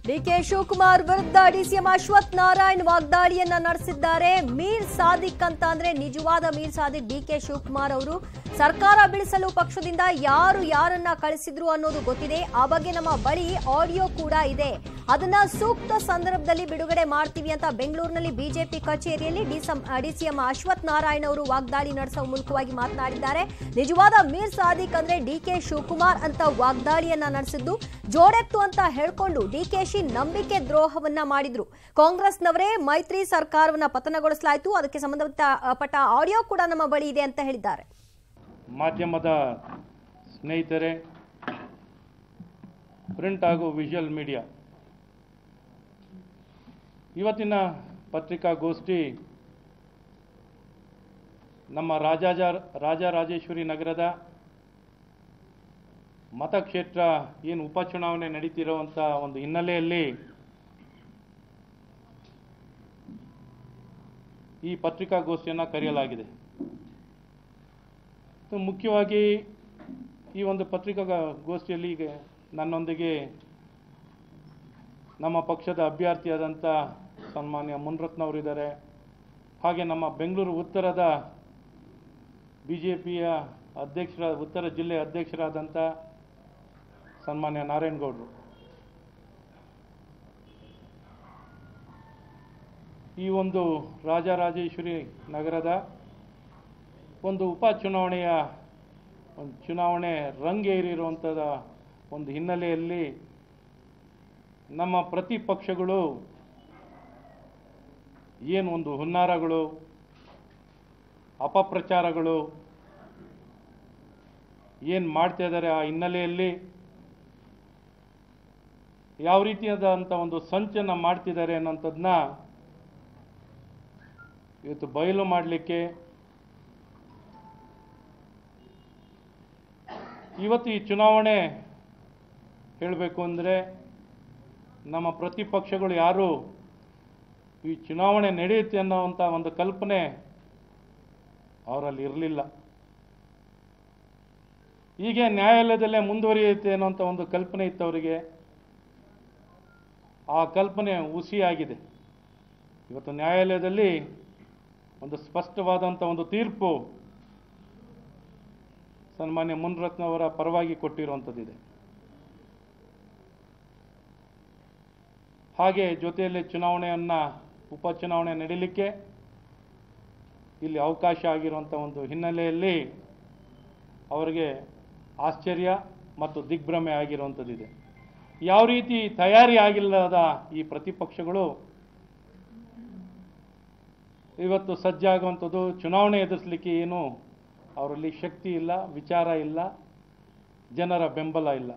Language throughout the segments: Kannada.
ಡಿಕೆ ಶಿವಕುಮಾರ್ ವಿರುದ್ಧ ಡಿಸಿಎಂ ಅಶ್ವಥ್ ನಾರಾಯಣ್ ವಾಗ್ದಾಳಿಯನ್ನ ನಡೆಸಿದ್ದಾರೆ ಮೀರ್ ಸಾದಿಕ್ ಅಂತ ಅಂದ್ರೆ ನಿಜವಾದ ಮೀರ್ ಸಾದಿಕ್ ಡಿಕೆ ಶಿವಕುಮಾರ್ ಅವರು ಸರ್ಕಾರ ಬೀಳಿಸಲು ಪಕ್ಷದಿಂದ ಯಾರು ಯಾರನ್ನ ಕಳಿಸಿದ್ರು ಅನ್ನೋದು ಗೊತ್ತಿದೆ ಆ ಬಗ್ಗೆ ನಮ್ಮ ಬಳಿ ಆಡಿಯೋ ಕೂಡ ಇದೆ ಅದನ್ನ ಸೂಕ್ತ ಸಂದರ್ಭದಲ್ಲಿ ಬಿಡುಗಡೆ ಮಾಡ್ತೀವಿ ಅಂತ ಬೆಂಗಳೂರಿನಲ್ಲಿ ಬಿಜೆಪಿ ಕಚೇರಿಯಲ್ಲಿ ಡಿಸಿಎಂ ಅಶ್ವಥ್ ನಾರಾಯಣ್ ಅವರು ವಾಗ್ದಾಳಿ ನಡೆಸುವ ಮೂಲಕವಾಗಿ ಮಾತನಾಡಿದ್ದಾರೆ ನಿಜವಾದ ಮೀರ್ ಸಾದಿಕ್ ಅಂದ್ರೆ ಡಿಕೆ ಶಿವಕುಮಾರ್ ಅಂತ ವಾಗ್ದಾಳಿಯನ್ನ ನಡೆಸಿದ್ದು ಜೋಡೆತ್ತು ಅಂತ ಹೇಳ್ಕೊಂಡು ಡಿಕೆಶಿ ನಂಬಿಕೆ ದ್ರೋಹವನ್ನ ಮಾಡಿದ್ರು ಕಾಂಗ್ರೆಸ್ನವರೇ ಮೈತ್ರಿ ಸರ್ಕಾರವನ್ನ ಪತನಗೊಳಿಸಲಾಯಿತು ಅದಕ್ಕೆ ಸಂಬಂಧಪಟ್ಟ ಆಡಿಯೋ ಕೂಡ ನಮ್ಮ ಬಳಿ ಇದೆ ಅಂತ ಹೇಳಿದ್ದಾರೆ ಮಾಧ್ಯಮದ ಸ್ನೇಹಿತರೆ ಪ್ರಿಂಟ್ ಹಾಗೂ ವಿಜುವಲ್ ಮೀಡಿಯಾ ಇವತ್ತಿನ ಪತ್ರಿಕಾಗೋಷ್ಠಿ ನಮ್ಮ ರಾಜಾಜ ರಾಜರಾಜೇಶ್ವರಿ ನಗರದ ಮತಕ್ಷೇತ್ರ ಏನು ಉಪಚುನಾವಣೆ ನಡೀತಿರುವಂಥ ಒಂದು ಹಿನ್ನೆಲೆಯಲ್ಲಿ ಈ ಪತ್ರಿಕಾಗೋಷ್ಠಿಯನ್ನು ಕರೆಯಲಾಗಿದೆ ಸೊ ಮುಖ್ಯವಾಗಿ ಈ ಒಂದು ಪತ್ರಿಕಾಗೋಷ್ಠಿಯಲ್ಲಿ ಈಗ ನನ್ನೊಂದಿಗೆ ನಮ್ಮ ಪಕ್ಷದ ಅಭ್ಯರ್ಥಿಯಾದಂಥ ಸನ್ಮಾನ್ಯ ಮುನ್ರತ್ನವರಿದ್ದಾರೆ ಹಾಗೆ ನಮ್ಮ ಬೆಂಗಳೂರು ಉತ್ತರದ ಬಿ ಜೆ ಪಿಯ ಅಧ್ಯಕ್ಷರ ಉತ್ತರ ಜಿಲ್ಲೆ ಅಧ್ಯಕ್ಷರಾದಂಥ ಸನ್ಮಾನ್ಯ ನಾರಾಯಣಗೌಡರು ಈ ಒಂದು ರಾಜರಾಜೇಶ್ವರಿ ನಗರದ ಒಂದು ಉಪಚುನಾವಣೆಯ ಒಂದು ಚುನಾವಣೆ ರಂಗೇರಿರುವಂಥದ ಒಂದು ಹಿನ್ನೆಲೆಯಲ್ಲಿ ನಮ್ಮ ಪ್ರತಿಪಕ್ಷಗಳು ಏನು ಒಂದು ಹುನ್ನಾರಗಳು ಅಪಪ್ರಚಾರಗಳು ಏನು ಮಾಡ್ತಾ ಇದ್ದಾರೆ ಆ ಹಿನ್ನೆಲೆಯಲ್ಲಿ ಯಾವ ರೀತಿಯಾದಂಥ ಒಂದು ಸಂಚನ್ನು ಮಾಡ್ತಿದ್ದಾರೆ ಅನ್ನೋಂಥದ್ದನ್ನ ಇವತ್ತು ಬಯಲು ಮಾಡಲಿಕ್ಕೆ ಇವತ್ತು ಈ ಚುನಾವಣೆ ಹೇಳಬೇಕು ಅಂದರೆ ನಮ್ಮ ಪ್ರತಿಪಕ್ಷಗಳು ಯಾರು ಈ ಚುನಾವಣೆ ನಡೆಯುತ್ತೆ ಅನ್ನೋವಂಥ ಒಂದು ಕಲ್ಪನೆ ಅವರಲ್ಲಿ ಇರಲಿಲ್ಲ ಹೀಗೆ ನ್ಯಾಯಾಲಯದಲ್ಲೇ ಮುಂದುವರಿಯುತ್ತೆ ಅನ್ನೋಂಥ ಒಂದು ಕಲ್ಪನೆ ಇತ್ತು ಅವರಿಗೆ ಆ ಕಲ್ಪನೆ ಹುಸಿಯಾಗಿದೆ ಇವತ್ತು ನ್ಯಾಯಾಲಯದಲ್ಲಿ ಒಂದು ಸ್ಪಷ್ಟವಾದಂಥ ಒಂದು ತೀರ್ಪು ಸನ್ಮಾನ್ಯ ಮುನ್ರತ್ನವರ ಪರವಾಗಿ ಕೊಟ್ಟಿರುವಂಥದ್ದಿದೆ ಹಾಗೆ ಜೊತೆಯಲ್ಲಿ ಚುನಾವಣೆಯನ್ನು ಉಪಚುನಾವಣೆ ನಡೀಲಿಕ್ಕೆ ಇಲ್ಲಿ ಅವಕಾಶ ಆಗಿರುವಂಥ ಒಂದು ಹಿನ್ನೆಲೆಯಲ್ಲಿ ಅವರಿಗೆ ಆಶ್ಚರ್ಯ ಮತ್ತು ದಿಗ್ಭ್ರಮೆ ಆಗಿರುವಂಥದ್ದಿದೆ ಯಾವ ರೀತಿ ತಯಾರಿ ಆಗಿಲ್ಲದ ಈ ಪ್ರತಿಪಕ್ಷಗಳು ಇವತ್ತು ಸಜ್ಜಾಗುವಂಥದ್ದು ಚುನಾವಣೆ ಎದುರಿಸಲಿಕ್ಕೆ ಏನು ಅವರಲ್ಲಿ ಶಕ್ತಿ ಇಲ್ಲ ವಿಚಾರ ಇಲ್ಲ ಜನರ ಬೆಂಬಲ ಇಲ್ಲ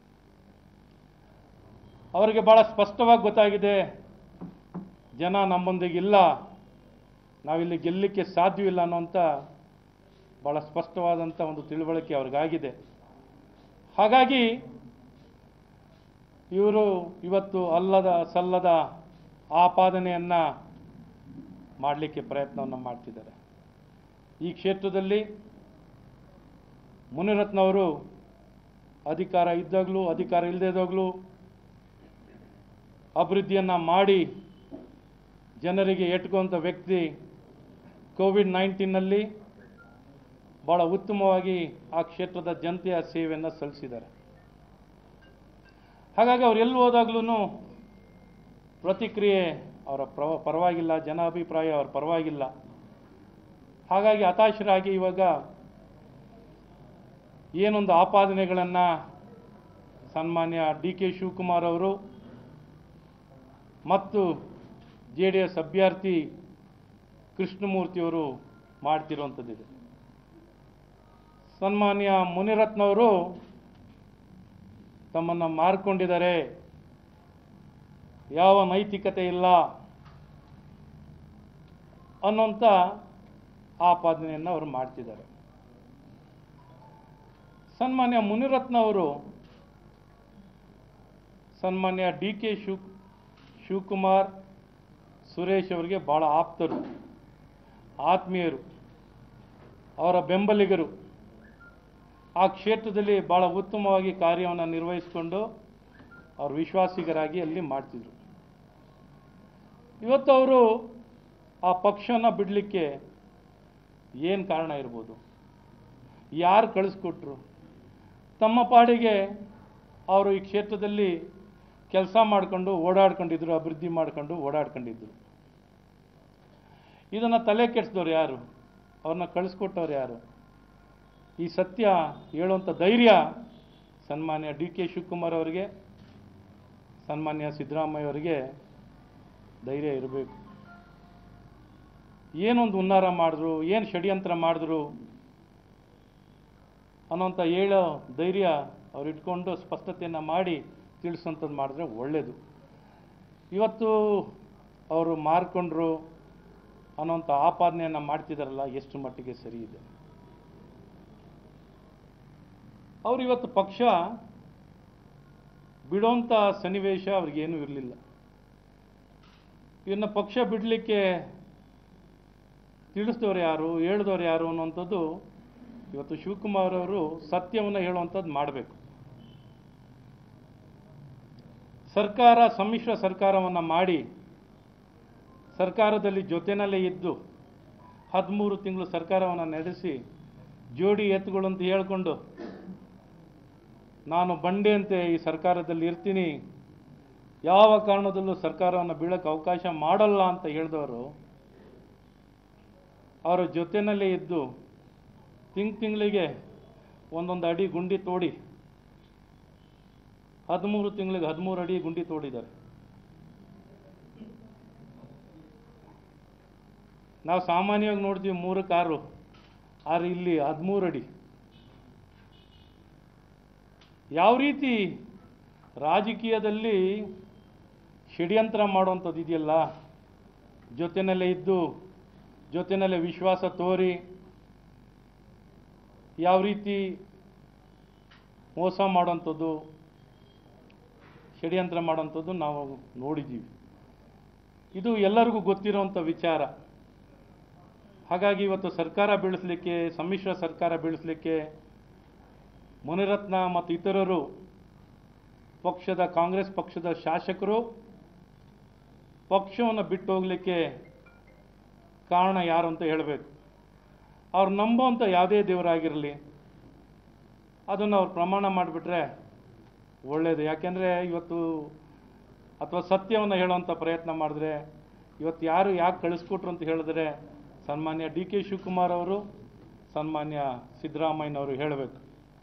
ಅವರಿಗೆ ಭಾಳ ಸ್ಪಷ್ಟವಾಗಿ ಗೊತ್ತಾಗಿದೆ ಜನ ನಮ್ಮೊಂದಿಗಿಲ್ಲ ನಾವಿಲ್ಲಿ ಗೆಲ್ಲಲಿಕ್ಕೆ ಸಾಧ್ಯವಿಲ್ಲ ಅನ್ನೋಂಥ ಭಾಳ ಸ್ಪಷ್ಟವಾದಂಥ ಒಂದು ತಿಳುವಳಿಕೆ ಅವ್ರಿಗಾಗಿದೆ ಹಾಗಾಗಿ ಇವರು ಇವತ್ತು ಅಲ್ಲದ ಸಲ್ಲದ ಆಪಾದನೆಯನ್ನು ಮಾಡಲಿಕ್ಕೆ ಪ್ರಯತ್ನವನ್ನು ಮಾಡ್ತಿದ್ದಾರೆ ಈ ಕ್ಷೇತ್ರದಲ್ಲಿ ಮುನಿರತ್ನವರು ಅಧಿಕಾರ ಇದ್ದಾಗಲೂ ಅಧಿಕಾರ ಇಲ್ಲದೇ ಇದ್ದಾಗಲೂ ಅಭಿವೃದ್ಧಿಯನ್ನು ಮಾಡಿ ಜನರಿಗೆ ಎಟ್ಕೊಂಥ ವ್ಯಕ್ತಿ ಕೋವಿಡ್ ನೈನ್ಟೀನಲ್ಲಿ ಭಾಳ ಉತ್ತಮವಾಗಿ ಆ ಕ್ಷೇತ್ರದ ಜನತೆಯ ಸೇವೆಯನ್ನು ಸಲ್ಲಿಸಿದ್ದಾರೆ ಹಾಗಾಗಿ ಅವ್ರು ಎಲ್ಲಿ ಹೋದಾಗ್ಲೂ ಪ್ರತಿಕ್ರಿಯೆ ಅವರ ಪ್ರವ ಪರವಾಗಿಲ್ಲ ಜನ ಅಭಿಪ್ರಾಯ ಅವ್ರ ಪರವಾಗಿಲ್ಲ ಹಾಗಾಗಿ ಹತಾಶರಾಗಿ ಇವಾಗ ಏನೊಂದು ಆಪಾದನೆಗಳನ್ನು ಸನ್ಮಾನ್ಯ ಡಿ ಕೆ ಶಿವಕುಮಾರ್ ಅವರು ಮತ್ತು ಜೆ ಡಿ ಎಸ್ ಅಭ್ಯರ್ಥಿ ಕೃಷ್ಣಮೂರ್ತಿಯವರು ಮಾಡ್ತಿರುವಂಥದ್ದಿದೆ ಸನ್ಮಾನ್ಯ ಮುನಿರತ್ನವರು ತಮ್ಮನ್ನು ಮಾರ್ಕೊಂಡಿದ್ದಾರೆ ಯಾವ ನೈತಿಕತೆ ಇಲ್ಲ ಅನ್ನೋಂಥ ಆಪಾದನೆಯನ್ನು ಅವರು ಮಾಡ್ತಿದ್ದಾರೆ ಸನ್ಮಾನ್ಯ ಮುನಿರತ್ನ ಅವರು ಸನ್ಮಾನ್ಯ ಡಿ ಕೆ ಶಿವ್ ಶಿವಕುಮಾರ್ ಸುರೇಶ್ ಅವರಿಗೆ ಭಾಳ ಆಪ್ತರು ಆತ್ಮೀಯರು ಅವರ ಬೆಂಬಲಿಗರು ಆ ಕ್ಷೇತ್ರದಲ್ಲಿ ಭಾಳ ಉತ್ತಮವಾಗಿ ಕಾರ್ಯವನ್ನು ನಿರ್ವಹಿಸಿಕೊಂಡು ಅವ್ರ ವಿಶ್ವಾಸಿಗರಾಗಿ ಅಲ್ಲಿ ಮಾಡ್ತಿದ್ರು ಇವತ್ತು ಅವರು ಆ ಪಕ್ಷನ ಬಿಡಲಿಕ್ಕೆ ಏನು ಕಾರಣ ಇರ್ಬೋದು ಯಾರು ಕಳಿಸ್ಕೊಟ್ರು ತಮ್ಮ ಪಾಡಿಗೆ ಅವರು ಈ ಕ್ಷೇತ್ರದಲ್ಲಿ ಕೆಲಸ ಮಾಡ್ಕೊಂಡು ಓಡಾಡ್ಕೊಂಡಿದ್ರು ಅಭಿವೃದ್ಧಿ ಮಾಡ್ಕೊಂಡು ಓಡಾಡ್ಕೊಂಡಿದ್ರು ಇದನ್ನು ತಲೆ ಕೆಡಿಸಿದವ್ರು ಯಾರು ಅವ್ರನ್ನ ಕಳಿಸ್ಕೊಟ್ಟವ್ರು ಯಾರು ಈ ಸತ್ಯ ಹೇಳುವಂಥ ಧೈರ್ಯ ಸನ್ಮಾನ್ಯ ಡಿ ಕೆ ಶಿವಕುಮಾರ್ ಅವರಿಗೆ ಸನ್ಮಾನ್ಯ ಸಿದ್ದರಾಮಯ್ಯ ಅವರಿಗೆ ಧೈರ್ಯ ಇರಬೇಕು ಏನೊಂದು ಹುನ್ನಾರ ಮಾಡಿದ್ರು ಏನು ಷಡ್ಯಂತ್ರ ಮಾಡಿದ್ರು ಅನ್ನೋಂಥ ಹೇಳೋ ಧೈರ್ಯ ಅವ್ರು ಇಟ್ಕೊಂಡು ಸ್ಪಷ್ಟತೆಯನ್ನು ಮಾಡಿ ತಿಳಿಸೋಂಥದ್ದು ಮಾಡಿದ್ರೆ ಒಳ್ಳೆಯದು ಇವತ್ತು ಅವರು ಮಾರ್ಕೊಂಡ್ರು ಅನ್ನೋಂಥ ಆಪಾದನೆಯನ್ನು ಮಾಡ್ತಿದಾರಲ್ಲ ಎಷ್ಟು ಮಟ್ಟಿಗೆ ಸರಿ ಇದೆ ಅವ್ರು ಇವತ್ತು ಪಕ್ಷ ಬಿಡೋಂಥ ಸನ್ನಿವೇಶ ಅವ್ರಿಗೇನೂ ಇರಲಿಲ್ಲ ಇವನ್ನ ಪಕ್ಷ ಬಿಡಲಿಕ್ಕೆ ತಿಳಿಸಿದವ್ರು ಯಾರು ಹೇಳಿದವ್ರು ಯಾರು ಅನ್ನುವಂಥದ್ದು ಇವತ್ತು ಶಿವಕುಮಾರ್ ಅವರು ಸತ್ಯವನ್ನು ಹೇಳುವಂಥದ್ದು ಮಾಡಬೇಕು ಸರ್ಕಾರ ಸಮ್ಮಿಶ್ರ ಸರ್ಕಾರವನ್ನು ಮಾಡಿ ಸರ್ಕಾರದಲ್ಲಿ ಜೊತೆನಲ್ಲೇ ಇದ್ದು ಹದಿಮೂರು ತಿಂಗಳು ಸರ್ಕಾರವನ್ನು ನಡೆಸಿ ಜೋಡಿ ಎತ್ತುಗಳು ಅಂತ ಹೇಳ್ಕೊಂಡು ನಾನು ಬಂಡೆಯಂತೆ ಈ ಸರ್ಕಾರದಲ್ಲಿ ಇರ್ತೀನಿ ಯಾವ ಕಾರಣದಲ್ಲೂ ಸರ್ಕಾರವನ್ನು ಬೀಳಕ್ಕೆ ಅವಕಾಶ ಮಾಡಲ್ಲ ಅಂತ ಹೇಳಿದವರು ಅವರ ಜೊತೆನಲ್ಲೇ ಇದ್ದು ತಿಂಗ್ ತಿಂಗಳಿಗೆ ಒಂದೊಂದು ಅಡಿ ಗುಂಡಿ ತೋಡಿ ಹದಿಮೂರು ತಿಂಗಳಿಗೆ ಹದಿಮೂರು ಅಡಿ ಗುಂಡಿ ತೋಡಿದ್ದಾರೆ ನಾವು ಸಾಮಾನ್ಯವಾಗಿ ನೋಡ್ತೀವಿ ಮೂರು ಕಾರು ಆದ್ರೆ ಇಲ್ಲಿ ಹದಿಮೂರು ಅಡಿ ಯಾವ ರೀತಿ ರಾಜಕೀಯದಲ್ಲಿ ಷಡ್ಯಂತ್ರ ಮಾಡುವಂಥದ್ದು ಇದೆಯಲ್ಲ ಜೊತೆನಲ್ಲೇ ಇದ್ದು ಜೊತೆನಲ್ಲೇ ವಿಶ್ವಾಸ ತೋರಿ ಯಾವ ರೀತಿ ಮೋಸ ಮಾಡುವಂಥದ್ದು ಷಡ್ಯಂತ್ರ ಮಾಡುವಂಥದ್ದು ನಾವು ನೋಡಿದ್ದೀವಿ ಇದು ಎಲ್ಲರಿಗೂ ಗೊತ್ತಿರುವಂಥ ವಿಚಾರ ಹಾಗಾಗಿ ಇವತ್ತು ಸರ್ಕಾರ ಬೀಳಿಸ್ಲಿಕ್ಕೆ ಸಮ್ಮಿಶ್ರ ಸರ್ಕಾರ ಬೀಳಿಸ್ಲಿಕ್ಕೆ ಮುನಿರತ್ನ ಮತ್ತು ಇತರರು ಪಕ್ಷದ ಕಾಂಗ್ರೆಸ್ ಪಕ್ಷದ ಶಾಸಕರು ಪಕ್ಷವನ್ನು ಬಿಟ್ಟು ಹೋಗಲಿಕ್ಕೆ ಕಾರಣ ಯಾರು ಅಂತ ಹೇಳಬೇಕು ಅವ್ರು ನಂಬೋಂಥ ಯಾವುದೇ ದೇವರಾಗಿರಲಿ ಅದನ್ನು ಅವ್ರು ಪ್ರಮಾಣ ಮಾಡಿಬಿಟ್ರೆ ಒಳ್ಳೆಯದು ಯಾಕೆಂದರೆ ಇವತ್ತು ಅಥವಾ ಸತ್ಯವನ್ನು ಹೇಳುವಂಥ ಪ್ರಯತ್ನ ಮಾಡಿದ್ರೆ ಇವತ್ತು ಯಾರು ಯಾಕೆ ಕಳಿಸ್ಕೊಟ್ರು ಅಂತ ಹೇಳಿದ್ರೆ ಸನ್ಮಾನ್ಯ ಡಿ ಕೆ ಶಿವಕುಮಾರ್ ಅವರು ಸನ್ಮಾನ್ಯ ಸಿದ್ದರಾಮಯ್ಯನವರು ಹೇಳಬೇಕು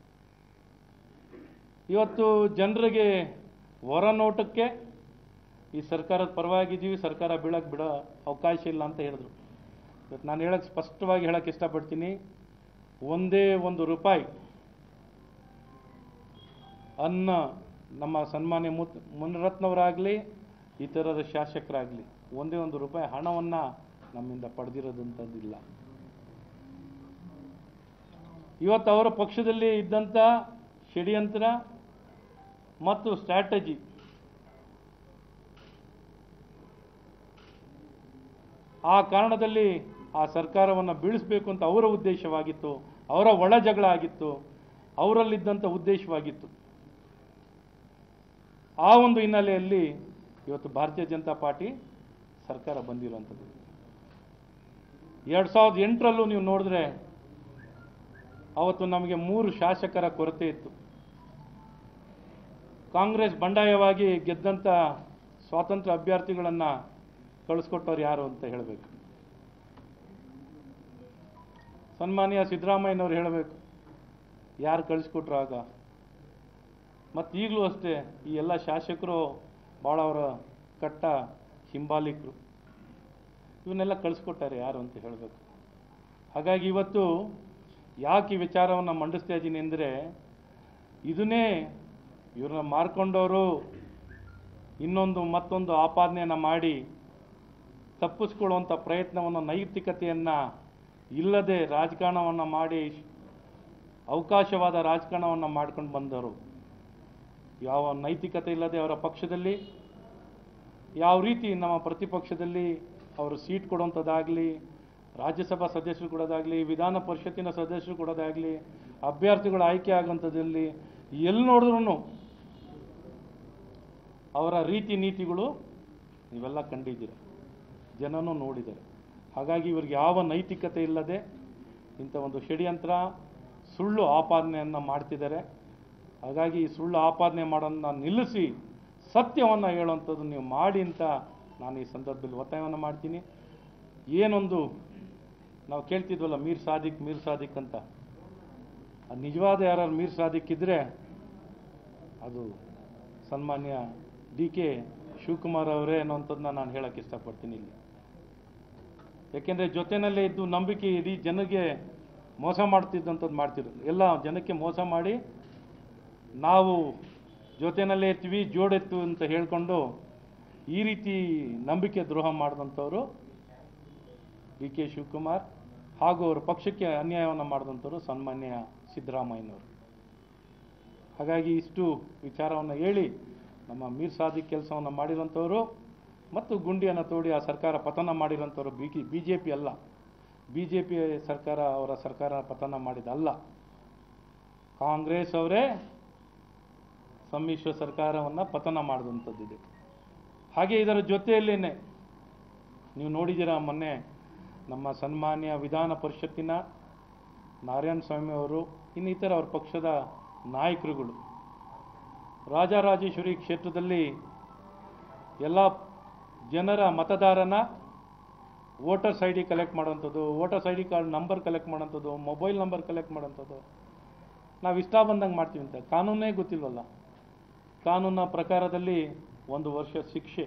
ಇವತ್ತು ಜನರಿಗೆ ಹೊರ ನೋಟಕ್ಕೆ ಈ ಸರ್ಕಾರದ ಪರವಾಗಿದ್ದೀವಿ ಸರ್ಕಾರ ಬೀಳಕ್ಕೆ ಬಿಡೋ ಅವಕಾಶ ಇಲ್ಲ ಅಂತ ಹೇಳಿದ್ರು ಇವತ್ತು ನಾನು ಹೇಳಕ್ಕೆ ಸ್ಪಷ್ಟವಾಗಿ ಹೇಳಕ್ಕೆ ಇಷ್ಟಪಡ್ತೀನಿ ಒಂದೇ ಒಂದು ರೂಪಾಯಿ ಅನ್ನ ನಮ್ಮ ಸನ್ಮಾನ್ಯ ಮುತ್ ಮುನಿರತ್ನವರಾಗಲಿ ಇತರರ ಶಾಸಕರಾಗಲಿ ಒಂದೇ ಒಂದು ರೂಪಾಯಿ ಹಣವನ್ನು ನಮ್ಮಿಂದ ಪಡೆದಿರೋದಂಥದ್ದಿಲ್ಲ ಇವತ್ತು ಅವರ ಪಕ್ಷದಲ್ಲಿ ಇದ್ದಂಥ ಷಡ್ಯಂತ್ರ ಮತ್ತು ಸ್ಟ್ರಾಟಜಿ ಆ ಕಾರಣದಲ್ಲಿ ಆ ಸರ್ಕಾರವನ್ನು ಬೀಳಿಸಬೇಕು ಅಂತ ಅವರ ಉದ್ದೇಶವಾಗಿತ್ತು ಅವರ ಒಳ ಜಗಳ ಆಗಿತ್ತು ಅವರಲ್ಲಿದ್ದಂಥ ಉದ್ದೇಶವಾಗಿತ್ತು ಆ ಒಂದು ಹಿನ್ನೆಲೆಯಲ್ಲಿ ಇವತ್ತು ಭಾರತೀಯ ಜನತಾ ಪಾರ್ಟಿ ಸರ್ಕಾರ ಬಂದಿರುವಂಥದ್ದು ಎರಡು ಸಾವಿರದ ಎಂಟರಲ್ಲೂ ನೀವು ನೋಡಿದ್ರೆ ಅವತ್ತು ನಮಗೆ ಮೂರು ಶಾಸಕರ ಕೊರತೆ ಇತ್ತು ಕಾಂಗ್ರೆಸ್ ಬಂಡಾಯವಾಗಿ ಗೆದ್ದಂಥ ಸ್ವಾತಂತ್ರ್ಯ ಅಭ್ಯರ್ಥಿಗಳನ್ನು ಕಳಿಸ್ಕೊಟ್ಟವ್ರು ಯಾರು ಅಂತ ಹೇಳಬೇಕು ಸನ್ಮಾನ್ಯ ಸಿದ್ದರಾಮಯ್ಯನವ್ರು ಹೇಳಬೇಕು ಯಾರು ಕಳಿಸ್ಕೊಟ್ರು ಆಗ ಮತ್ತು ಈಗಲೂ ಅಷ್ಟೇ ಈ ಎಲ್ಲ ಶಾಸಕರು ಭಾಳ ಅವರ ಕಟ್ಟ ಹಿಂಬಾಲಿಕರು ಇವನ್ನೆಲ್ಲ ಕಳಿಸ್ಕೊಟ್ಟಾರೆ ಯಾರು ಅಂತ ಹೇಳಬೇಕು ಹಾಗಾಗಿ ಇವತ್ತು ಯಾಕೆ ಈ ವಿಚಾರವನ್ನು ಮಂಡಿಸ್ತಾ ಇದ್ದೀನಿ ಅಂದರೆ ಇದನ್ನೇ ಇವ್ರನ್ನ ಮಾರ್ಕೊಂಡವರು ಇನ್ನೊಂದು ಮತ್ತೊಂದು ಆಪಾದನೆಯನ್ನು ಮಾಡಿ ತಪ್ಪಿಸ್ಕೊಳ್ಳುವಂಥ ಪ್ರಯತ್ನವನ್ನು ನೈತಿಕತೆಯನ್ನು ಇಲ್ಲದೆ ರಾಜಕಾರಣವನ್ನು ಮಾಡಿ ಅವಕಾಶವಾದ ರಾಜಕಾರಣವನ್ನು ಮಾಡ್ಕೊಂಡು ಬಂದವರು ಯಾವ ನೈತಿಕತೆ ಇಲ್ಲದೆ ಅವರ ಪಕ್ಷದಲ್ಲಿ ಯಾವ ರೀತಿ ನಮ್ಮ ಪ್ರತಿಪಕ್ಷದಲ್ಲಿ ಅವರು ಸೀಟ್ ಕೊಡುವಂಥದ್ದಾಗಲಿ ರಾಜ್ಯಸಭಾ ಸದಸ್ಯರು ಕೊಡೋದಾಗಲಿ ವಿಧಾನ ಪರಿಷತ್ತಿನ ಸದಸ್ಯರು ಕೊಡೋದಾಗಲಿ ಅಭ್ಯರ್ಥಿಗಳು ಆಯ್ಕೆ ಆಗುವಂಥದ್ದಲ್ಲಿ ಎಲ್ಲಿ ನೋಡಿದ್ರು ಅವರ ರೀತಿ ನೀತಿಗಳು ನೀವೆಲ್ಲ ಕಂಡಿದ್ದೀರ ಜನನೂ ನೋಡಿದ್ದಾರೆ ಹಾಗಾಗಿ ಇವ್ರಿಗೆ ಯಾವ ನೈತಿಕತೆ ಇಲ್ಲದೆ ಇಂಥ ಒಂದು ಷಡ್ಯಂತ್ರ ಸುಳ್ಳು ಆಪಾದನೆಯನ್ನು ಮಾಡ್ತಿದ್ದಾರೆ ಹಾಗಾಗಿ ಈ ಸುಳ್ಳು ಆಪಾದನೆ ಮಾಡೋದನ್ನ ನಿಲ್ಲಿಸಿ ಸತ್ಯವನ್ನು ಹೇಳುವಂಥದ್ದು ನೀವು ಮಾಡಿ ಅಂತ ನಾನು ಈ ಸಂದರ್ಭದಲ್ಲಿ ಒತ್ತಾಯವನ್ನು ಮಾಡ್ತೀನಿ ಏನೊಂದು ನಾವು ಕೇಳ್ತಿದ್ವಲ್ಲ ಮೀರ್ ಸಾದಿಕ್ ಮೀರ್ ಸಾದಿಕ್ ಅಂತ ಅದು ನಿಜವಾದ ಯಾರು ಮೀರ್ ಸಾದಿಕ್ ಇದ್ದರೆ ಅದು ಸನ್ಮಾನ್ಯ ಡಿ ಕೆ ಶಿವಕುಮಾರ್ ಅವರೇ ಅನ್ನೋಂಥದ್ದನ್ನ ನಾನು ಹೇಳಕ್ಕೆ ಇಷ್ಟಪಡ್ತೀನಿ ಇಲ್ಲಿ ಯಾಕೆಂದರೆ ಜೊತೆನಲ್ಲೇ ಇದ್ದು ನಂಬಿಕೆ ಇಡೀ ಜನಗೆ ಮೋಸ ಮಾಡ್ತಿದ್ದಂಥದ್ದು ಮಾಡ್ತಿದ್ರು ಎಲ್ಲ ಜನಕ್ಕೆ ಮೋಸ ಮಾಡಿ ನಾವು ಜೊತೆನಲ್ಲೇ ಇರ್ತೀವಿ ಜೋಡೆತ್ತು ಅಂತ ಹೇಳ್ಕೊಂಡು ಈ ರೀತಿ ನಂಬಿಕೆ ದ್ರೋಹ ಮಾಡಿದಂಥವ್ರು ಡಿ ಕೆ ಶಿವಕುಮಾರ್ ಹಾಗೂ ಅವರ ಪಕ್ಷಕ್ಕೆ ಅನ್ಯಾಯವನ್ನು ಮಾಡಿದಂಥವ್ರು ಸನ್ಮಾನ್ಯ ಸಿದ್ದರಾಮಯ್ಯನವರು ಹಾಗಾಗಿ ಇಷ್ಟು ವಿಚಾರವನ್ನು ಹೇಳಿ ನಮ್ಮ ಮೀರ್ ಸಾದಿಕ್ ಕೆಲಸವನ್ನು ಮಾಡಿರೋಂಥವ್ರು ಮತ್ತು ಗುಂಡಿಯನ್ನು ತೋಡಿ ಆ ಸರ್ಕಾರ ಪತನ ಮಾಡಿರೋಂಥವ್ರು ಬಿ ಬಿ ಜೆ ಪಿ ಅಲ್ಲ ಬಿ ಜೆ ಪಿ ಸರ್ಕಾರ ಅವರ ಸರ್ಕಾರ ಪತನ ಮಾಡಿದಲ್ಲ ಕಾಂಗ್ರೆಸ್ ಅವರೇ ಸಮ್ಮಿಶ್ರ ಸರ್ಕಾರವನ್ನು ಪತನ ಮಾಡಿದಂಥದ್ದಿದೆ ಹಾಗೆ ಇದರ ಜೊತೆಯಲ್ಲೇನೆ ನೀವು ನೋಡಿದ್ದೀರಾ ಮೊನ್ನೆ ನಮ್ಮ ಸನ್ಮಾನ್ಯ ವಿಧಾನ ಪರಿಷತ್ತಿನ ನಾರಾಯಣ ಸ್ವಾಮಿ ಅವರು ಇನ್ನಿತರ ಅವ್ರ ಪಕ್ಷದ ನಾಯಕರುಗಳು ರಾಜರಾಜೇಶ್ವರಿ ಕ್ಷೇತ್ರದಲ್ಲಿ ಎಲ್ಲ ಜನರ ಮತದಾರನ ವೋಟರ್ಸ್ ಐ ಡಿ ಕಲೆಕ್ಟ್ ಮಾಡೋಂಥದ್ದು voters I D card number collect ಮಾಡೋಂಥದ್ದು ಮೊಬೈಲ್ ನಂಬರ್ ಕಲೆಕ್ಟ್ ಮಾಡೋಂಥದ್ದು ನಾವು ಇಷ್ಟ ಬಂದಂಗೆ ಮಾಡ್ತೀವಿ ಅಂತ ಕಾನೂನೇ ಗೊತ್ತಿಲ್ವಲ್ಲ ಕಾನೂನಿನ ಪ್ರಕಾರದಲ್ಲಿ ಒಂದು ವರ್ಷ ಶಿಕ್ಷೆ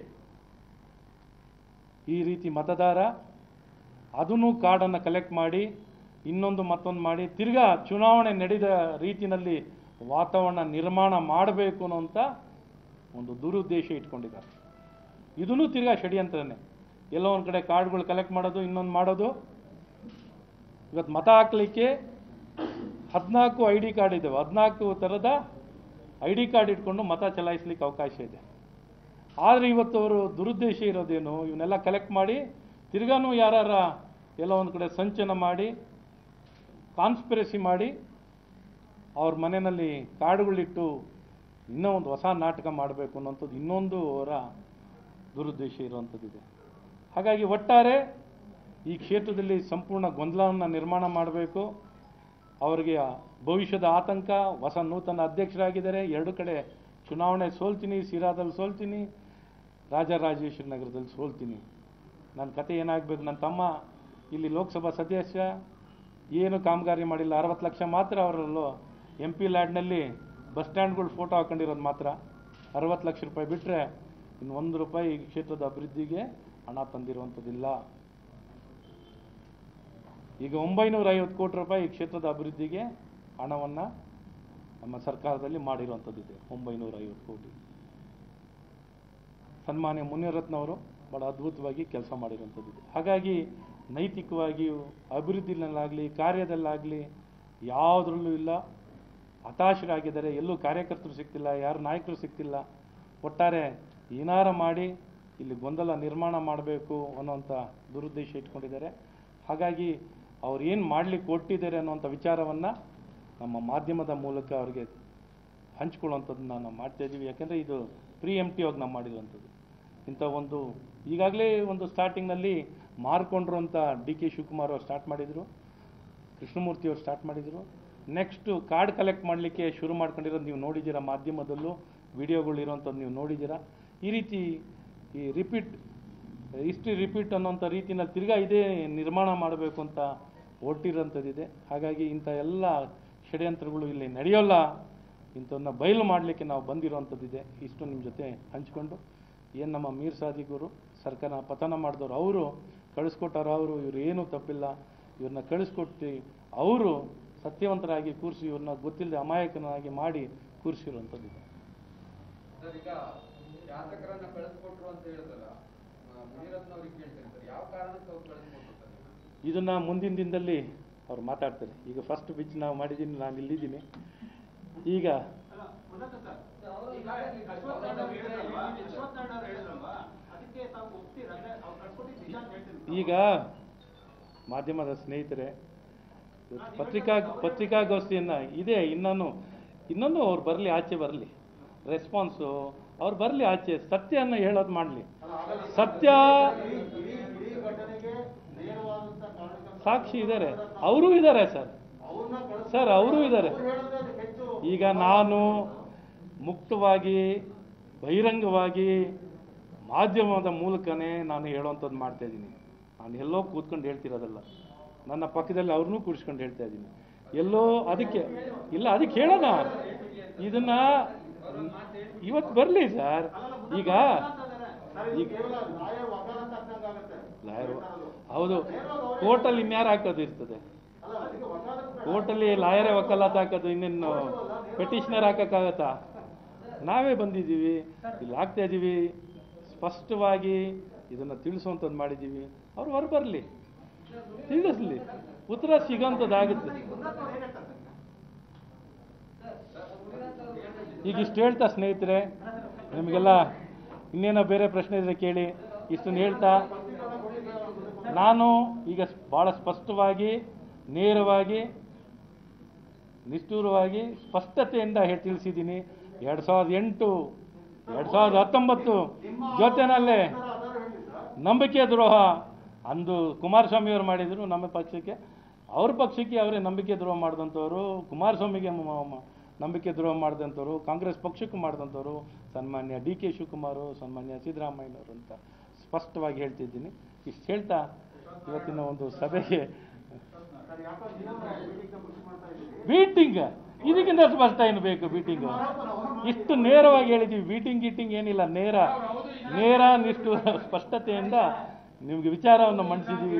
ಈ ರೀತಿ ಮತದಾರ ಅದನ್ನು ಕಾರ್ಡನ್ನು ಕಲೆಕ್ಟ್ ಮಾಡಿ ಇನ್ನೊಂದು ಮತ್ತೊಂದು ಮಾಡಿ ತಿರ್ಗಾ ಚುನಾವಣೆ ನಡೆದ ರೀತಿಯಲ್ಲಿ ವಾತಾವರಣ ನಿರ್ಮಾಣ ಮಾಡಬೇಕು ಅನ್ನೋಂಥ ಒಂದು ದುರುದ್ದೇಶ ಇಟ್ಕೊಂಡಿದ್ದಾರೆ ಇದನ್ನು ತಿರ್ಗಾ ಷಡ್ಯಂತ್ರನೇ ಎಲ್ಲೋ ಒಂದು ಕಡೆ ಕಾರ್ಡ್ಗಳು ಕಲೆಕ್ಟ್ ಮಾಡೋದು ಇನ್ನೊಂದು ಮಾಡೋದು ಇವತ್ತು ಮತ ಹಾಕ್ಲಿಕ್ಕೆ ಹದಿನಾಲ್ಕು ಐ ಡಿ ಕಾರ್ಡ್ ಇದ್ದಾವೆ ಹದಿನಾಲ್ಕು ಥರದ ಐ ಡಿ ಕಾರ್ಡ್ ಇಟ್ಕೊಂಡು ಮತ ಚಲಾಯಿಸ್ಲಿಕ್ಕೆ ಅವಕಾಶ ಇದೆ ಆದರೆ ಇವತ್ತು ಅವರು ದುರುದ್ದೇಶ ಇರೋದೇನು ಇವನ್ನೆಲ್ಲ ಕಲೆಕ್ಟ್ ಮಾಡಿ ತಿರ್ಗಾನು ಯಾರಾರ ಎಲ್ಲ ಒಂದು ಕಡೆ ಸಂಚನ ಮಾಡಿ ಕಾನ್ಸ್ಪಿರಸಿ ಮಾಡಿ ಅವ್ರ ಮನೆಯಲ್ಲಿ ಕಾರ್ಡುಗಳಿಟ್ಟು ಇನ್ನೂ ಒಂದು ಹೊಸ ನಾಟಕ ಮಾಡಬೇಕು ಅನ್ನೋಂಥದ್ದು ಇನ್ನೊಂದು ಅವರ ದುರುದ್ದೇಶ ಇರುವಂಥದ್ದಿದೆ ಹಾಗಾಗಿ ಒಟ್ಟಾರೆ ಈ ಕ್ಷೇತ್ರದಲ್ಲಿ ಸಂಪೂರ್ಣ ಗೊಂದಲವನ್ನು ನಿರ್ಮಾಣ ಮಾಡಬೇಕು ಅವರಿಗೆ ಭವಿಷ್ಯದ ಆತಂಕ ಹೊಸ ನೂತನ ಅಧ್ಯಕ್ಷರಾಗಿದ್ದಾರೆ ಎರಡು ಕಡೆ ಚುನಾವಣೆ ಸೋಲ್ತೀನಿ ಸಿರಾದಲ್ಲಿ ಸೋಲ್ತೀನಿ ರಾಜರಾಜೇಶ್ವರಿ ನಗರದಲ್ಲಿ ಸೋಲ್ತೀನಿ ನನ್ನ ಕತೆ ಏನಾಗಬೇಕು ನನ್ನ ತಮ್ಮ ಇಲ್ಲಿ ಲೋಕಸಭಾ ಸದಸ್ಯ ಏನು ಕಾಮಗಾರಿ ಮಾಡಿಲ್ಲ ಅರವತ್ತು ಲಕ್ಷ ಮಾತ್ರ ಅವರಲ್ಲೂ ಎಂ ಪಿ ಲ್ಯಾಡ್ನಲ್ಲಿ ಬಸ್ ಸ್ಟ್ಯಾಂಡ್ಗಳು ಫೋಟೋ ಹಾಕೊಂಡಿರೋದು ಮಾತ್ರ ಅರವತ್ತು ಲಕ್ಷ ರೂಪಾಯಿ ಬಿಟ್ಟರೆ ಇನ್ನು ಒಂದು ರೂಪಾಯಿ ಈ ಕ್ಷೇತ್ರದ ಅಭಿವೃದ್ಧಿಗೆ ಹಣ ತಂದಿರುವಂಥದ್ದಿಲ್ಲ ಈಗ ಒಂಬೈನೂರ ಐವತ್ತು ಕೋಟಿ ರೂಪಾಯಿ ಈ ಕ್ಷೇತ್ರದ ಅಭಿವೃದ್ಧಿಗೆ ಹಣವನ್ನು ನಮ್ಮ ಸರ್ಕಾರದಲ್ಲಿ ಮಾಡಿರುವಂಥದ್ದಿದೆ ಒಂಬೈನೂರ ಐವತ್ತು ಕೋಟಿ ಸನ್ಮಾನ್ಯ ಮುನಿರತ್ನವರು ಭಾಳ ಅದ್ಭುತವಾಗಿ ಕೆಲಸ ಮಾಡಿರುವಂಥದ್ದಿದೆ ಹಾಗಾಗಿ ನೈತಿಕವಾಗಿಯೂ ಅಭಿವೃದ್ಧಿನಲ್ಲಾಗಲಿ ಕಾರ್ಯದಲ್ಲಾಗಲಿ ಯಾವುದರಲ್ಲೂ ಇಲ್ಲ ಹತಾಶರಾಗಿದ್ದಾರೆ ಎಲ್ಲೂ ಕಾರ್ಯಕರ್ತರು ಸಿಗ್ತಿಲ್ಲ ಯಾರು ನಾಯಕರು ಸಿಗ್ತಿಲ್ಲ ಒಟ್ಟಾರೆ ಏನಾರ ಮಾಡಿ ಇಲ್ಲಿ ಗೊಂದಲ ನಿರ್ಮಾಣ ಮಾಡಬೇಕು ಅನ್ನೋಂಥ ದುರುದ್ದೇಶ ಇಟ್ಕೊಂಡಿದ್ದಾರೆ ಹಾಗಾಗಿ ಅವ್ರು ಏನು ಮಾಡಲಿಕ್ಕೆ ಕೊಟ್ಟಿದ್ದಾರೆ ಅನ್ನುವಂಥ ವಿಚಾರವನ್ನು ನಮ್ಮ ಮಾಧ್ಯಮದ ಮೂಲಕ ಅವ್ರಿಗೆ ಹಂಚ್ಕೊಳ್ಳುವಂಥದ್ದನ್ನ ನಾವು ಮಾಡ್ತಾ ಇದ್ದೀವಿ ಯಾಕೆಂದರೆ ಇದು ಪ್ರೀ ಎಮ್ ಟಿ ಆಗಿ ನಾವು ಮಾಡಿರುವಂಥದ್ದು ಇಂಥ ಒಂದು ಈಗಾಗಲೇ ಒಂದು ಸ್ಟಾರ್ಟಿಂಗ್ನಲ್ಲಿ ಮಾರ್ಕೊಂಡ್ರು ಅಂತ ಡಿ ಕೆ ಶಿವಕುಮಾರ್ ಅವರು ಸ್ಟಾರ್ಟ್ ಮಾಡಿದರು ಕೃಷ್ಣಮೂರ್ತಿ ಅವರು ಸ್ಟಾರ್ಟ್ ಮಾಡಿದರು ನೆಕ್ಸ್ಟು ಕಾರ್ಡ್ ಕಲೆಕ್ಟ್ ಮಾಡಲಿಕ್ಕೆ ಶುರು ಮಾಡ್ಕೊಂಡಿರೋದು ನೀವು ನೋಡಿದ್ದೀರಾ ಮಾಧ್ಯಮದಲ್ಲೂ ವಿಡಿಯೋಗಳು ಇರೋಂಥದ್ದು ನೀವು ನೋಡಿದ್ದೀರಾ ಈ ರೀತಿ ಈ ರಿಪೀಟ್ ಹಿಸ್ಟ್ರಿ ರಿಪೀಟ್ ಅನ್ನೋಂಥ ರೀತಿನಲ್ಲಿ ತಿರ್ಗಾ ಇದೇ ನಿರ್ಮಾಣ ಮಾಡಬೇಕು ಅಂತ ಹೊರಟಿರೋಂಥದ್ದಿದೆ ಹಾಗಾಗಿ ಇಂಥ ಎಲ್ಲ ಷಡ್ಯಂತ್ರಗಳು ಇಲ್ಲಿ ನಡೆಯೋಲ್ಲ ಇಂಥವನ್ನ ಬಯಲು ಮಾಡಲಿಕ್ಕೆ ನಾವು ಬಂದಿರೋವಂಥದ್ದಿದೆ ಇಷ್ಟು ನಿಮ್ಮ ಜೊತೆ ಹಂಚ್ಕೊಂಡು ಏನು ನಮ್ಮ ಮೀರ್ ಸಾದಿಗರು ಸರ್ಕಾರ ಪತನ ಮಾಡಿದವರು ಅವರು ಕಳಿಸ್ಕೊಟ್ಟಾರ ಅವರು ಇವ್ರು ಏನೂ ತಪ್ಪಿಲ್ಲ ಇವ್ರನ್ನ ಕಳಿಸ್ಕೊಟ್ಟು ಅವರು ಸತ್ಯವಂತರಾಗಿ ಕೂರಿಸಿ ಇವ್ರನ್ನ ಗೊತ್ತಿಲ್ಲದೆ ಅಮಾಯಕನಾಗಿ ಮಾಡಿ ಕೂರಿಸಿರುವಂಥದ್ದಿದೆ ಸರ್ ಈಗ ಶಾಸಕರನ್ನ ಕಳಿಸ್ಕೊಟ್ರು ಅಂತ ಹೇಳಿದ್ರಲ್ಲ ಮುನಿರತ್ನ ಅವ್ರಿಗೆ ಕೇಳ್ತೇನೆ ಸರ್ ಯಾವ ಕಾರಣಕ್ಕೆ ಅವ್ರು ಕಳಿಸ್ಕೊಟ್ರು ಸರ್ ನಿಮ್ಮನ್ನ? ಇದನ್ನ ಮುಂದಿನ ದಿನದಲ್ಲಿ ಅವ್ರು ಮಾತಾಡ್ತಾರೆ ಈಗ ಫಸ್ಟ್ ಬಿಚ್ ನಾವು ಮಾಡಿದ್ದೀನಿ ನಾನು ಇಲ್ಲಿದ್ದೀನಿ ಈಗ ಈಗ ಮಾಧ್ಯಮದ ಸ್ನೇಹಿತರೆ ಇವತ್ತು ಪತ್ರಿಕಾ ಪತ್ರಿಕಾಗೋಷ್ಠಿಯನ್ನು ಇದೆ ಇನ್ನೊಂದು ಇನ್ನೊಂದು ಅವ್ರು ಬರಲಿ ಆಚೆ ಬರಲಿ ರೆಸ್ಪಾನ್ಸು ಅವ್ರು ಬರಲಿ ಆಚೆ ಸತ್ಯನ ಹೇಳೋದು ಮಾಡಲಿ ಸತ್ಯ ಸಾಕ್ಷಿ ಇದ್ದಾರೆ ಅವರೂ ಇದ್ದಾರೆ ಸರ್ ಸರ್ ಅವರೂ ಇದ್ದಾರೆ ಈಗ ನಾನು ಮುಕ್ತವಾಗಿ ಬಹಿರಂಗವಾಗಿ ಮಾಧ್ಯಮದ ಮೂಲಕನೇ ನಾನು ಹೇಳುವಂಥದ್ದು ಮಾಡ್ತಾ ಇದ್ದೀನಿ ನಾನು ಎಲ್ಲೋ ಕೂತ್ಕೊಂಡು ಹೇಳ್ತಿರೋದಲ್ಲ ನನ್ನ ಪಕ್ಕದಲ್ಲಿ ಅವ್ರನ್ನೂ ಕೂರಿಸ್ಕೊಂಡು ಹೇಳ್ತಾ ಇದ್ದೀನಿ ಎಲ್ಲೋ ಅದಕ್ಕೆ ಇಲ್ಲ ಅದಕ್ಕೆ ಹೇಳೋಣ ಇದನ್ನ ಇವತ್ತು ಬರಲಿ ಸರ್ ಈಗ ಈಗ ಲಾಯರ್ ಹೌದು ಕೋರ್ಟಲ್ಲಿ ಇನ್ಯಾರು ಹಾಕೋದು ಇರ್ತದೆ ಕೋರ್ಟಲ್ಲಿ ಲಾಯರೇ ವಕಾಲತ್ ಹಾಕೋದು ಇನ್ನೇನು ಪೆಟಿಷನರ್ ಹಾಕೋಕ್ಕಾಗತ್ತಾ ನಾವೇ ಬಂದಿದ್ದೀವಿ ಇಲ್ಲಿ ಆಗ್ತಾ ಇದ್ದೀವಿ ಸ್ಪಷ್ಟವಾಗಿ ಇದನ್ನು ತಿಳಿಸುವಂಥದ್ದು ಮಾಡಿದ್ದೀವಿ ಅವ್ರು ಹೊರ ಬರಲಿ ತಿಳಿಸ್ಲಿ ಉತ್ತರ ಸಿಗೋಂಥದ್ದಾಗುತ್ತೆ ಈಗ ಇಷ್ಟು ಹೇಳ್ತಾ ಸ್ನೇಹಿತರೆ ನಿಮಗೆಲ್ಲ ಇನ್ನೇನೋ ಬೇರೆ ಪ್ರಶ್ನೆ ಇದ್ರೆ ಕೇಳಿ ಇಷ್ಟನ್ನು ಹೇಳ್ತಾ ನಾನು ಈಗ ಭಾಳ ಸ್ಪಷ್ಟವಾಗಿ ನೇರವಾಗಿ ನಿಷ್ಠೂರವಾಗಿ ಸ್ಪಷ್ಟತೆಯಿಂದ ಹೇಳಿ ತಿಳಿಸಿದ್ದೀನಿ ಎರಡು ಸಾವಿರದ ಎಂಟು ಎರಡು ಸಾವಿರದ ಹತ್ತೊಂಬತ್ತು ಜೊತೆನಲ್ಲೇ ನಂಬಿಕೆ ದ್ರೋಹ ಅಂದು ಕುಮಾರಸ್ವಾಮಿ ಅವರು ಮಾಡಿದರು ನಮ್ಮ ಪಕ್ಷಕ್ಕೆ ಅವ್ರ ಪಕ್ಷಕ್ಕೆ ಅವರೇ ನಂಬಿಕೆ ದ್ರೋಹ ಮಾಡಿದಂಥವ್ರು ಕುಮಾರಸ್ವಾಮಿಗೆ ಮ- ಮ- ನಂಬಿಕೆ ದ್ರೋಹ ಮಾಡಿದಂಥವ್ರು ಕಾಂಗ್ರೆಸ್ ಪಕ್ಷಕ್ಕೂ ಮಾಡಿದಂಥವ್ರು ಸನ್ಮಾನ್ಯ ಡಿ ಕೆ ಶಿವಕುಮಾರು ಸನ್ಮಾನ್ಯ ಸಿದ್ದರಾಮಯ್ಯನವರು ಅಂತ ಸ್ಪಷ್ಟವಾಗಿ ಹೇಳ್ತಿದ್ದೀನಿ ಇಷ್ಟು ಹೇಳ್ತಾ ಇವತ್ತಿನ ಒಂದು ಸಭೆಗೆ ಬೀಟಿಂಗ್ ಇದಕ್ಕಿಂತ ಸ್ಪಷ್ಟ ಏನು ಬೇಕು ಬೀಟಿಂಗ್ ಇಷ್ಟು ನೇರವಾಗಿ ಹೇಳಿದ್ದೀವಿ ಬೀಟಿಂಗ್ ಗೀಟಿಂಗ್ ಏನಿಲ್ಲ ನೇರ ನೇರ ನಿಷ್ಟು ಸ್ಪಷ್ಟತೆಯಿಂದ ನಿಮ್ಗೆ ವಿಚಾರವನ್ನು ಮಂಡಿಸಿದ್ದೀವಿ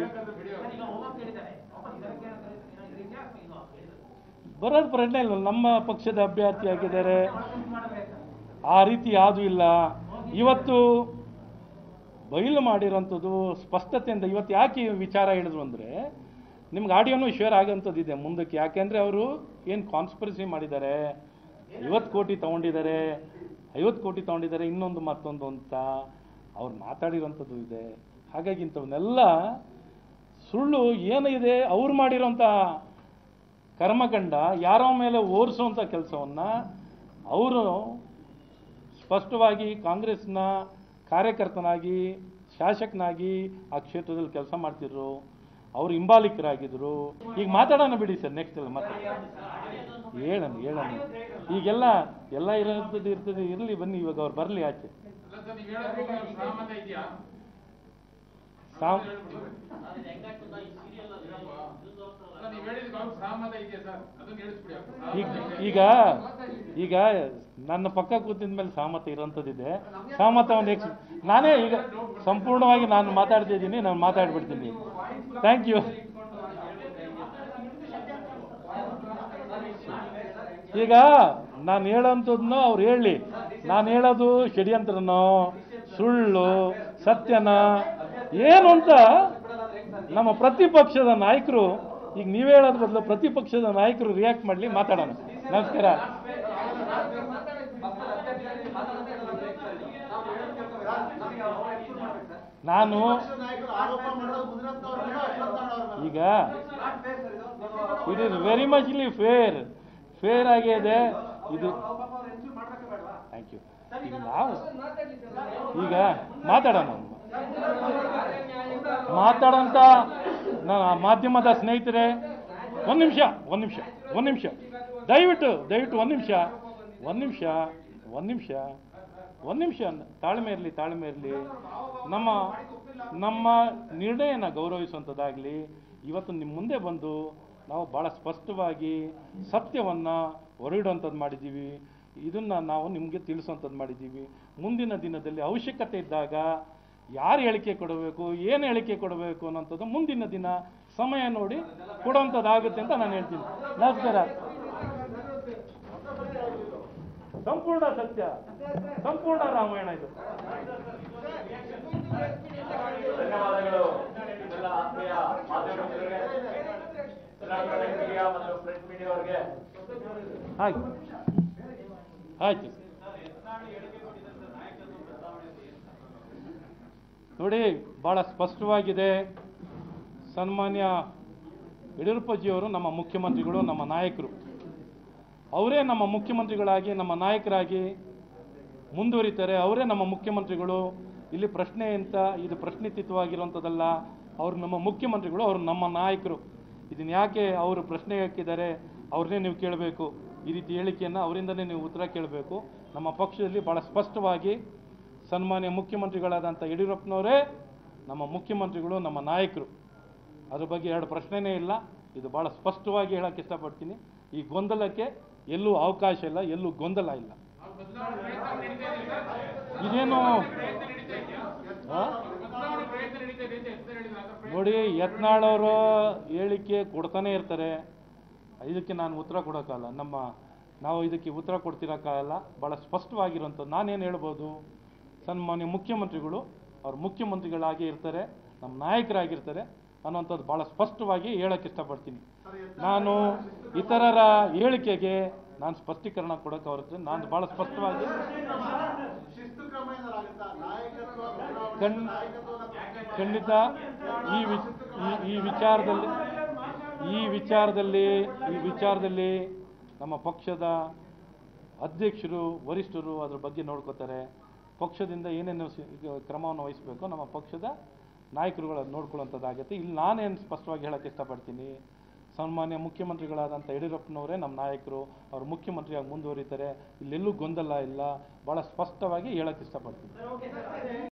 ಬರೋದು ಪ್ರಶ್ನೆ ಇಲ್ಲ ನಮ್ಮ ಪಕ್ಷದ ಅಭ್ಯರ್ಥಿ ಆಗಿದ್ದಾರೆ ಆ ರೀತಿ ಯಾವುದೂ ಇಲ್ಲ ಇವತ್ತು ಬಯಲು ಮಾಡಿರೋಂಥದ್ದು ಸ್ಪಷ್ಟತೆಯಿಂದ ಇವತ್ತು ಯಾಕೆ ಈ ವಿಚಾರ ಹೇಳಿದ್ರು ಅಂದರೆ ನಿಮ್ಗೆ ಆಡಿಯೋನು ಶೇರ್ ಆಗೋಂಥದ್ದು ಇದೆ ಮುಂದಕ್ಕೆ ಯಾಕೆಂದರೆ ಅವರು ಏನು ಕಾನ್ಸ್ಪರಸಿ ಮಾಡಿದ್ದಾರೆ ಐವತ್ತು ಕೋಟಿ ತೊಗೊಂಡಿದ್ದಾರೆ ಐವತ್ತು ಕೋಟಿ ತೊಗೊಂಡಿದ್ದಾರೆ ಇನ್ನೊಂದು ಮತ್ತೊಂದು ಅಂತ ಅವ್ರು ಮಾತಾಡಿರೋಂಥದ್ದು ಇದೆ ಹಾಗಾಗಿ ಇಂಥವನ್ನೆಲ್ಲ ಸುಳ್ಳು ಏನಿದೆ ಅವ್ರು ಮಾಡಿರೋಂಥ ಕರ್ಮಕಾಂಡ ಯಾರೋ ಮೇಲೆ ಓರಿಸುವಂಥ ಕೆಲಸವನ್ನು ಅವರು ಸ್ಪಷ್ಟವಾಗಿ ಕಾಂಗ್ರೆಸ್ನ ಕಾರ್ಯಕರ್ತನಾಗಿ ಶಾಸಕನಾಗಿ ಆ ಕ್ಷೇತ್ರದಲ್ಲಿ ಕೆಲಸ ಮಾಡ್ತಿದ್ರು ಅವರು ಹಿಂಬಾಲಿಕರಾಗಿದ್ರು ಈಗ ಮಾತಾಡೋಣ ಬಿಡಿ ಸರ್ ನೆಕ್ಸ್ಟ್ ಎಲ್ಲ ಮಾತಾಡ ಹೇಳೋಣ ಹೇಳೋಣ ಈಗೆಲ್ಲ ಎಲ್ಲ ಇರೋದು ಇರ್ತದೆ ಇರಲಿ ಬನ್ನಿ ಇವಾಗ ಅವ್ರು ಬರಲಿ ಆಚೆ ಅಲ್ಲ ಸರ್ ನೀವು ಹೇಳೋದ್ರಲ್ಲಿ ಸಹಮತ ಇದೆಯಾ ಸಾಮ್ ಅಲ್ಲ ನೀವು ಹೇಳಿದ ಸಹಮತ ಇದೆಯಾ ಸರ್ ಅದನ್ನ ಹೇಳಿಸ್ಬಿಡಿ ಈಗ ಈಗ ಈಗ ನನ್ನ ಪಕ್ಕ ಕೂತಿದ ಮೇಲೆ ಸಹಮತ ಇರೋಂಥದ್ದಿದೆ ಸಹಮತ ಒಂದು ಎಕ್ಸ್ ನಾನೇ ಈಗ ಸಂಪೂರ್ಣವಾಗಿ ನಾನು ಮಾತಾಡ್ತಾ ಇದ್ದೀನಿ ನಾನು ಮಾತಾಡ್ಬಿಡ್ತೀನಿ ಥ್ಯಾಂಕ್ ಯು ಈಗ ನಾನು ಹೇಳೋಂಥದ್ದನ್ನು ಅವ್ರು ಹೇಳಿ ನಾನು ಹೇಳೋದು ಷಡ್ಯಂತ್ರನೋ ಸುಳ್ಳು ಸತ್ಯನ ಏನು ಅಂತ ನಮ್ಮ ಪ್ರತಿಪಕ್ಷದ ನಾಯಕರು ಈಗ ನೀವೇ ಹೇಳೋದ್ ಬದಲು ಪ್ರತಿಪಕ್ಷದ ನಾಯಕರು ರಿಯಾಕ್ಟ್ ಮಾಡಲಿ ಮಾತಾಡೋಣ ನಮಸ್ಕಾರ ನಾನು ಈಗ it is very muchly fair fair ಆಗಿದೆ ಇದು ಥ್ಯಾಂಕ್ ಯು ಈಗ ನಾವು ಈಗ ಮಾತಾಡೋಣ ಮಾತಾಡೋಂಥ ನನ್ನ ಮಾಧ್ಯಮದ ಸ್ನೇಹಿತರೆ ಒಂದು ನಿಮಿಷ ಒಂದು ನಿಮಿಷ ಒಂದು ನಿಮಿಷ ದಯವಿಟ್ಟು ದಯವಿಟ್ಟು ಒಂದು ನಿಮಿಷ ಒಂದು ನಿಮಿಷ ಒಂದು ನಿಮಿಷ ಒಂದು ನಿಮಿಷ ತಾಳ್ಮೆ ಇರಲಿ ತಾಳ್ಮೆ ಇರಲಿ ನಮ್ಮ ನಮ್ಮ ನಿರ್ಣಯನ ಗೌರವಿಸುವಂಥದ್ದಾಗಲಿ ಇವತ್ತು ನಿಮ್ಮ ಮುಂದೆ ಬಂದು ನಾವು ಭಾಳ ಸ್ಪಷ್ಟವಾಗಿ ಸತ್ಯವನ್ನು ಹೊರಡುವಂಥದ್ದು ಮಾಡಿದ್ದೀವಿ ಇದನ್ನು ನಾವು ನಿಮಗೆ ತಿಳಿಸುವಂಥದ್ದು ಮಾಡಿದ್ದೀವಿ ಮುಂದಿನ ದಿನದಲ್ಲಿ ಅವಶ್ಯಕತೆ ಇದ್ದಾಗ ಯಾರು ಹೇಳಿಕೆ ಕೊಡಬೇಕು ಏನು ಹೇಳಿಕೆ ಕೊಡಬೇಕು ಅನ್ನೋಂಥದ್ದು ಮುಂದಿನ ದಿನ ಸಮಯ ನೋಡಿ ಕೊಡುವಂಥದ್ದಾಗುತ್ತೆ ಅಂತ ನಾನು ಹೇಳ್ತೀನಿ ನಮಸ್ಕಾರ ಸಂಪೂರ್ಣ ಸತ್ಯ ಸಂಪೂರ್ಣ ರಾಮಾಯಣ ಇದು ಧನ್ಯವಾದಗಳು ಎಲ್ಲ ಆತ್ಮೀಯ ಮಾಧ್ಯಮ ಮಿತ್ರರಿಗೆ, ಎಲೆಕ್ಟ್ರಾನಿಕ್ ಮೀಡಿಯಾ ಮತ್ತು ಪ್ರಿಂಟ್ ಮೀಡಿಯಾ ಅವರಿಗೆ ಆಯ್ತು ಆಯ್ತು ನೋಡಿ ಭಾಳ ಸ್ಪಷ್ಟವಾಗಿದೆ ಸನ್ಮಾನ್ಯ ಯಡಿಯೂರಪ್ಪಜಿಯವರು ನಮ್ಮ ಮುಖ್ಯಮಂತ್ರಿಗಳು ನಮ್ಮ ನಾಯಕರು ಅವರೇ ನಮ್ಮ ಮುಖ್ಯಮಂತ್ರಿಗಳಾಗಿ ನಮ್ಮ ನಾಯಕರಾಗಿ ಮುಂದುವರಿತಾರೆ ಅವರೇ ನಮ್ಮ ಮುಖ್ಯಮಂತ್ರಿಗಳು ಇಲ್ಲಿ ಪ್ರಶ್ನೆ ಅಂತ ಇದು ಪ್ರಶ್ನಿತ್ವವಾಗಿರುವಂಥದ್ದಲ್ಲ ಅವರು ನಮ್ಮ ಮುಖ್ಯಮಂತ್ರಿಗಳು ಅವರು ನಮ್ಮ ನಾಯಕರು ಇದನ್ನ ಯಾಕೆ ಅವರು ಪ್ರಶ್ನೆ ಹಾಕಿದ್ದಾರೆ ಅವ್ರನ್ನೇ ನೀವು ಕೇಳಬೇಕು ಈ ರೀತಿ ಹೇಳಿಕೆಯನ್ನು ಅವರಿಂದನೇ ನೀವು ಉತ್ತರ ಕೇಳಬೇಕು ನಮ್ಮ ಪಕ್ಷದಲ್ಲಿ ಭಾಳ ಸ್ಪಷ್ಟವಾಗಿ ಸನ್ಮಾನ್ಯ ಮುಖ್ಯಮಂತ್ರಿಗಳಾದಂಥ ಯಡಿಯೂರಪ್ಪನವರೇ ನಮ್ಮ ಮುಖ್ಯಮಂತ್ರಿಗಳು ನಮ್ಮ ನಾಯಕರು ಅದ್ರ ಬಗ್ಗೆ ಎರಡು ಪ್ರಶ್ನೆನೇ ಇಲ್ಲ ಇದು ಭಾಳ ಸ್ಪಷ್ಟವಾಗಿ ಹೇಳಕ್ಕೆ ಇಷ್ಟಪಡ್ತೀನಿ ಈ ಗೊಂದಲಕ್ಕೆ ಎಲ್ಲೂ ಅವಕಾಶ ಇಲ್ಲ ಎಲ್ಲೂ ಗೊಂದಲ ಇಲ್ಲ ಇದೇನು ಆ? ನೋಡಿ ಯತ್ನಾಳ್ ಅವರು ಹೇಳಿಕೆ ಕೊಡ್ತಾನೆ ಇರ್ತಾರೆ ಇದಕ್ಕೆ ನಾನು ಉತ್ತರ ಕೊಡೋಕ್ಕಲ್ಲ ನಮ್ಮ ನಾವು ಇದಕ್ಕೆ ಉತ್ತರ ಕೊಡ್ತಿರೋಕ್ಕಾಗಲ್ಲ ಭಾಳ ಸ್ಪಷ್ಟವಾಗಿರುವಂಥದ್ದು ನಾನೇನು ಹೇಳ್ಬೋದು ಸನ್ಮಾನ್ಯ ಮುಖ್ಯಮಂತ್ರಿಗಳು ಅವ್ರು ಮುಖ್ಯಮಂತ್ರಿಗಳಾಗಿ ಇರ್ತಾರೆ ನಮ್ಮ ನಾಯಕರಾಗಿರ್ತಾರೆ ಅನ್ನೋಂಥದ್ದು ಭಾಳ ಸ್ಪಷ್ಟವಾಗಿ ಹೇಳಕ್ಕೆ ಇಷ್ಟಪಡ್ತೀನಿ ನಾನು ಇತರರ ಹೇಳಿಕೆಗೆ ನಾನು ಸ್ಪಷ್ಟೀಕರಣ ಕೊಡೋಕೆ ಹೊರತು ನಾನು ಭಾಳ ಸ್ಪಷ್ಟವಾಗಿ ಶಿಸ್ತು ಕ್ರಮ ಏನಾರು ಆಗುತ್ತಾ ನಾಯಕತ್ವ ಬದಲಾವಣೆ, ಖಂಡ್ ನಾಯಕತ್ವನ ಖಂಡಿತ ಈ ವಿ ಈ- ಈ ವಿಚಾರದಲ್ಲಿ ಈ ವಿಚಾರದಲ್ಲಿ ಈ ವಿಚಾರದಲ್ಲಿ ನಮ್ಮ ಪಕ್ಷದ ಅಧ್ಯಕ್ಷರು ವರಿಷ್ಠರು ಅದ್ರ ಬಗ್ಗೆ ನೋಡ್ಕೋತಾರೆ ಪಕ್ಷದಿಂದ ಏನೇನು ಸಿ- ಈಗ ಕ್ರಮವನ್ನು ವಹಿಸಬೇಕು ನಮ್ಮ ಪಕ್ಷದ ನಾಯಕರುಗಳು ಅದು ನೋಡ್ಕೊಳ್ಳೋಂಥದ್ದಾಗುತ್ತೆ ಇಲ್ಲಿ ನಾನೇನು ಸ್ಪಷ್ಟವಾಗಿ ಹೇಳಕ್ಕೆ ಇಷ್ಟಪಡ್ತೀನಿ ಸನ್ಮಾನ್ಯ ಮುಖ್ಯಮಂತ್ರಿಗಳಾದಂಥ ಯಡಿಯೂರಪ್ಪನವರೇ ನಮ್ಮ ನಾಯಕರು ಅವರು ಮುಖ್ಯಮಂತ್ರಿಯಾಗಿ ಮುಂದುವರಿತಾರೆ ಇಲ್ಲೆಲ್ಲೂ ಗೊಂದಲ ಇಲ್ಲ ಭಾಳ ಸ್ಪಷ್ಟವಾಗಿ ಹೇಳಕ್ಕೆ ಇಷ್ಟಪಡ್ತೀನಿ